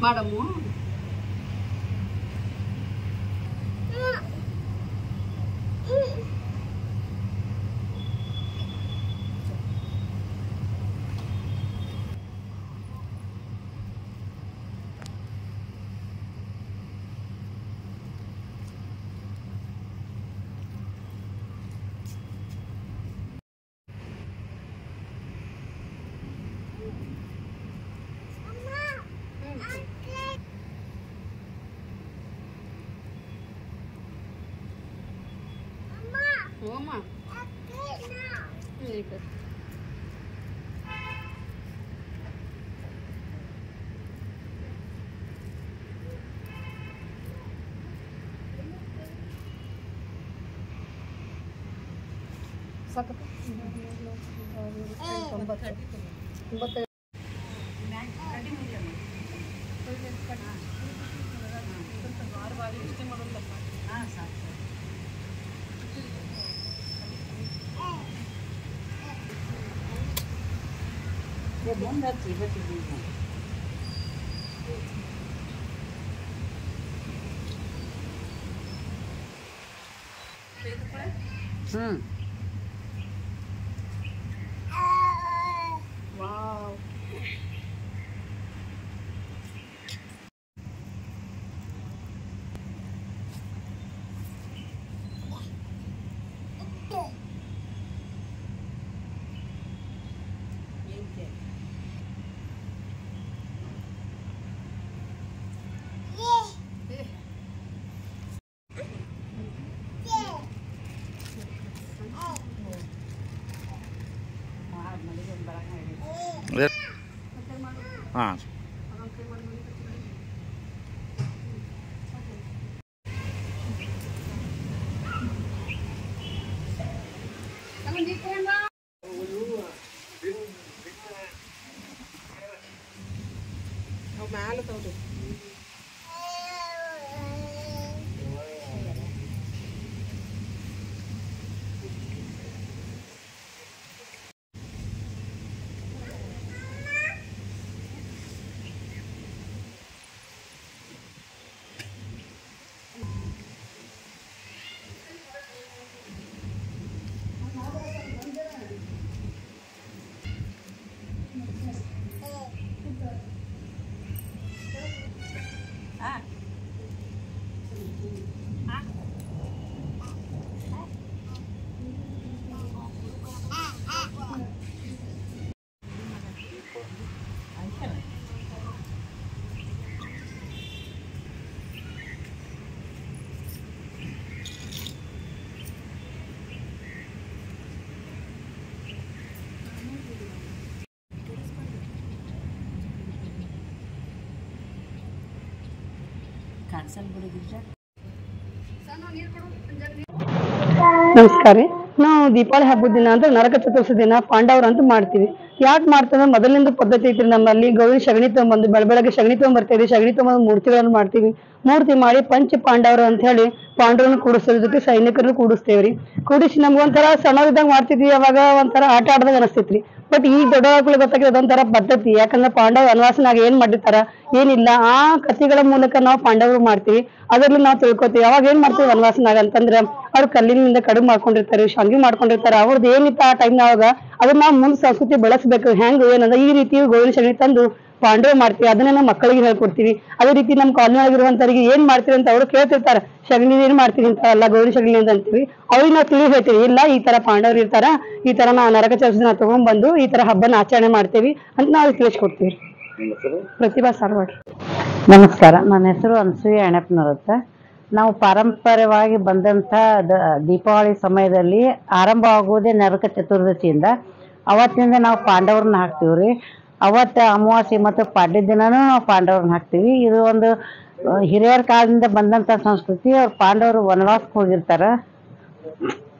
ಮಾಡಮ್ಮು ಹೋಮ ಸಾಕಪ್ಪ ತೊಂಬತ್ತು ತೊಂಬತ್ತೈದು ಹ್ಞೂ ವಾವ್ ಹಾಂ ಕಾಣಿಸಲ್ ಬಿಡು ಗಿರಿಜಾ ನಮಸ್ಕಾರ ರೀ ನಾವು ದೀಪಾವಳಿ ಹಬ್ಬದ ದಿನ ಅಂದ್ರೆ ನರಕ ಚತುರ್ಥ ದಿನ ಪಾಂಡವ್ರ ಅಂತ ಮಾಡ್ತೀವಿ ಯಾಕೆ ಮಾಡ್ತೇವೆ ಮೊದಲಿಂದ ಪದ್ಧತಿ ಐತ್ರಿ ನಮ್ಮಲ್ಲಿ ಗೌರಿ ಸಗಣಿ ತಗೊಂಬಂದು ಬೆಳ ಬೆಳಗ್ಗೆ ಸಗಣಿ ತಗೊಂಬರ್ತೇವೆ ಸಗಣಿ ತಗೊಂಬಂದು ಮೂರ್ತಿಗಳನ್ನು ಮಾಡ್ತೀವಿ ಮೂರ್ತಿ ಮಾಡಿ ಪಂಚ ಪಾಂಡವರು ಅಂತ ಹೇಳಿ ಪಾಂಡವರನ್ನ ಕೂಡಿಸೋದ್ರ ಜೊತೆ ಸೈನಿಕರನ್ನು ಕೂಡಿಸ್ತೇವ್ರಿ ಕೂಡಿಸಿ ನಮ್ಗೆ ಒಂಥರ ಸಣ್ಣವಿದ್ದಾಗ ಮಾಡ್ತಿದ್ವಿ ಅವಾಗ ಒಂಥರ ಆಟ ಆಡ್ದಾಗ ಅನಿಸ್ತೈತ್ರಿ ಬಟ್ ಈಗ ದೊಡ್ಡವಾಗ್ಲಿ ಗೊತ್ತಾಗಿದೆ ಅದೊಂಥರ ಪದ್ಧತಿ ಯಾಕಂದ್ರೆ ಪಾಂಡವ ವನವಾಸನಾಗ ಏನ್ ಮಾಡಿರ್ತಾರ ಏನಿಲ್ಲ ಆ ಕಥೆಗಳ ಮೂಲಕ ನಾವು ಪಾಂಡವರು ಮಾಡ್ತೀವಿ ಅದ್ರಲ್ಲಿ ನಾವು ತಿಳ್ಕೊತೀವಿ ಅವಾಗ ಏನ್ ಮಾಡ್ತೀವಿ ವನವಾಸನಾಗ ಅಂತಂದ್ರೆ ಅವ್ರು ಕಲ್ಲಿನಿಂದ ಕಡುಬು ಮಾಡ್ಕೊಂಡಿರ್ತಾರೆ ಶಾಂಗಿ ಮಾಡ್ಕೊಂಡಿರ್ತಾರೆ ಅವ್ರದ್ದು ಏನಿತ್ತು ಆ ಟೈಮ್ನಾಗ ಅದನ್ನ ನಾವು ಮುಂದೆ ಸಂಸ್ಕೃತಿ ಬೆಳೆಸ್ಬೇಕು ಹೆಂಗ್ ಏನಂದ್ರೆ ಈ ರೀತಿ ಗೋವಿನ ಸಗಣಿ ತಂದು ಪಾಂಡವ ಮಾಡ್ತೀವಿ ಅದನ್ನ ನಾವು ಮಕ್ಕಳಿಗೆ ಹೇಳ್ಕೊಡ್ತೀವಿ ಅದೇ ರೀತಿ ನಮ್ಮ ಕಾಲನಿ ಆಗಿರುವಂತವ್ರಿಗೆ ಏನ್ ಮಾಡ್ತೀರಿ ಅಂತ ಅವ್ರು ಕೇಳ್ತಿರ್ತಾರ ಸಗಣಿ ಏನ್ ಮಾಡ್ತೀರಿ ಅಂತ ಎಲ್ಲ ಗೌರಿ ಸಗಣಿ ಅಂತ ಅಂತೀವಿ ಅವ್ರಿಗೆ ನಾವು ತಿಳಿ ಹೇಳ್ತೀವಿ ಇಲ್ಲ ಈ ತರ ಪಾಂಡವರು ಇರ್ತಾರ ಈ ತರ ನಾವು ನರಕ ಚರ್ಚನ ತಗೊಂಡ್ ಬಂದು ಈ ತರ ಹಬ್ಬನ ಆಚರಣೆ ಮಾಡ್ತೀವಿ ಅಂತ ನಾವು ತಿಳಿಸ್ಕೊಡ್ತೀವಿ ಪ್ರತಿಭಾ ಸಾರವಾಡ್ ನಮಸ್ಕಾರ ನನ್ನ ಹೆಸರು ಅನಸೂಯ ಅಣ್ಣಪ್ಪನವ್ರ ಅಂತ ನಾವು ಪಾರಂಪರ್ಯವಾಗಿ ಬಂದಂಥ ದ- ದೀಪಾವಳಿ ಸಮಯದಲ್ಲಿ ಆರಂಭ ಆಗುವುದೇ ನರಕ ಚತುರ್ದಶಿಯಿಂದ ಅವತ್ತಿನಿಂದ ನಾವು ಪಾಂಡವ್ರನ್ನ ಹಾಕ್ತೀವಿ ರೀ ಅವತ್ತು ಅಮಾವಾಸ್ಯೆ ಮತ್ತು ಪಾಡ್ಯ ದಿನನೂ ನಾವು ಪಾಂಡವ್ರನ್ನ ಹಾಕ್ತೀವಿ ಇದು ಒಂದು ಆ, ಹಿರಿಯರ ಕಾಲದಿಂದ ಬಂದಂಥ ಸಂಸ್ಕೃತಿ ಅವ್ರು ಪಾಂಡವರು ವನವಾಸಕ್ಕೆ ಹೋಗಿರ್ತಾರೆ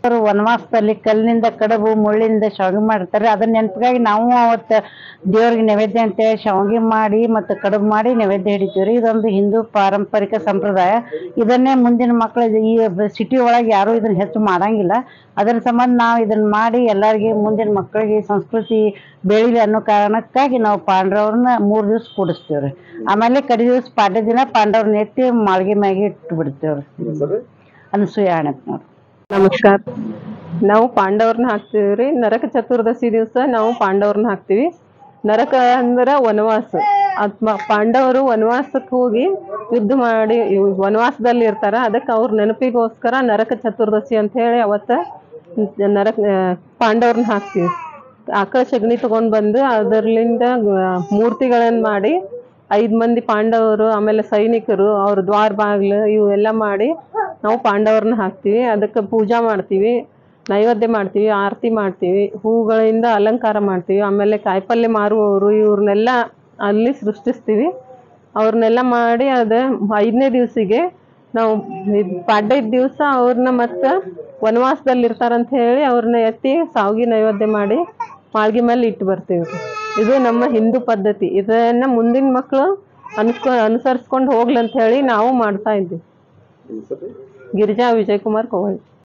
ಅವರು ವನವಾಸದಲ್ಲಿ ಕಲ್ಲಿನಿಂದ ಕಡಬು ಮುಳ್ಳಿಂದ ಶಾವಿಗೆ ಮಾಡಿರ್ತಾರೆ ಅದನ್ನ ನೆನಪಿಗಾಗಿ ನಾವು ಅವತ್ತು ದೇವ್ರಿಗೆ ನೈವೇದ್ಯ ಅಂತೇಳಿ ಶಾವಿಗೆ ಮಾಡಿ ಮತ್ತು ಕಡುಬು ಮಾಡಿ ನೈವೇದ್ಯ ಹಿಡಿತೀವಿ ರೀ ಇದೊಂದು ಹಿಂದೂ ಪಾರಂಪರಿಕ ಸಂಪ್ರದಾಯ ಇದನ್ನೇ ಮುಂದಿನ ಮಕ್ಕಳು ಈ ಸಿಟಿ ಒಳಗೆ ಯಾರೂ ಇದನ್ನ ಹೆಚ್ಚು ಮಾಡಂಗಿಲ್ಲ ಅದರ ಸಂಬಂಧ ನಾವು ಇದನ್ನ ಮಾಡಿ ಎಲ್ಲರಿಗೆ ಮುಂದಿನ ಮಕ್ಕಳಿಗೆ ಸಂಸ್ಕೃತಿ ಬೆಳಿಲಿ ಅನ್ನೋ ಕಾರಣಕ್ಕಾಗಿ ನಾವು ಪಾಂಡವ್ರನ್ನ ಮೂರು ದಿವಸ ಕೂಡಿಸ್ತೀವಿ ರೀ ಆಮೇಲೆ ಕಡೆ ದಿವಸ ಪಾಡ್ಯ ದಿನ ಪಾಂಡವ್ರನ್ನ ಎತ್ತಿ ಮಾಳ್ಗೆ ಮ್ಯಾಗೆ ಇಟ್ಟು ಬಿಡ್ತೀವಿ ರೀ ಅನಸೂಯ ಆಣಪ್ನವ್ರು ನಮಸ್ಕಾರ ನಾವು ಪಾಂಡವ್ರನ್ನ ಹಾಕ್ತೀವಿ ರೀ ನರಕ ಚತುರ್ದಶಿ ದಿವಸ ನಾವು ಪಾಂಡವ್ರನ್ನ ಹಾಕ್ತೀವಿ ನರಕ ಅಂದ್ರೆ ವನವಾಸ ಆತ್ಮ ಪಾಂಡವರು ವನವಾಸಕ್ಕೆ ಹೋಗಿ ಯುದ್ಧ ಮಾಡಿ ಇವ್ ವನವಾಸದಲ್ಲಿ ಇರ್ತಾರ ಅದಕ್ಕೆ ಅವ್ರ ನೆನಪಿಗೋಸ್ಕರ ನರಕ ಚತುರ್ದಶಿ ಅಂತ ಹೇಳಿ ಅವತ್ತ ನರಕ ಪಾಂಡವ್ರನ್ನ ಹಾಕ್ತೀವಿ ಆಕಳ ಸಗಣಿ ತಗೊಂಡ್ ಬಂದು ಅದರ್ಲಿಂದ ಮೂರ್ತಿಗಳನ್ನ ಮಾಡಿ ಐದ್ ಮಂದಿ ಪಾಂಡವರು ಆಮೇಲೆ ಸೈನಿಕರು ಅವ್ರ ದ್ವಾರ ಬಾಗ್ಲು ಇವೆಲ್ಲ ಮಾಡಿ ನಾವು ಪಾಂಡವ್ರನ್ನ ಹಾಕ್ತೀವಿ ಅದಕ್ಕೆ ಪೂಜಾ ಮಾಡ್ತೀವಿ ನೈವೇದ್ಯ ಮಾಡ್ತೀವಿ ಆರತಿ ಮಾಡ್ತೀವಿ ಹೂಗಳಿಂದ ಅಲಂಕಾರ ಮಾಡ್ತೀವಿ ಆಮೇಲೆ ಕಾಯಿಪಲ್ಯ ಮಾರುವವರು ಇವ್ರನ್ನೆಲ್ಲ ಅಲ್ಲಿ ಸೃಷ್ಟಿಸ್ತೀವಿ ಅವ್ರನ್ನೆಲ್ಲ ಮಾಡಿ ಅದು ಐದನೇ ದಿವಸಿಗೆ ನಾವು ಇದ್ ಪಾಡ್ಯದ ದಿವಸ ಅವ್ರನ್ನ ಮತ್ತೆ ವನವಾಸದಲ್ಲಿ ಇರ್ತಾರಂತ ಹೇಳಿ ಅವ್ರನ್ನ ಎತ್ತಿ ಸಾವಿಗೆ ನೈವೇದ್ಯ ಮಾಡಿ ಮಾಳ್ಗೆ ಮೇಲೆ ಇಟ್ಟು ಬರ್ತೀವಿ ಇದು ನಮ್ಮ ಹಿಂದೂ ಪದ್ಧತಿ ಇದನ್ನ ಮುಂದಿನ ಮಕ್ಕಳು ಅನ್ಸ್ಕೊ ಅನುಸರಿಸ್ಕೊಂಡು ಹೋಗ್ಲಿ ಅಂತ ಹೇಳಿ ನಾವು ಮಾಡ್ತಾ ಇದ್ದೀವಿ ಗಿರಿಜಾ ವಿಜಯಕುಮಾರ್ ಕೋವಳಿ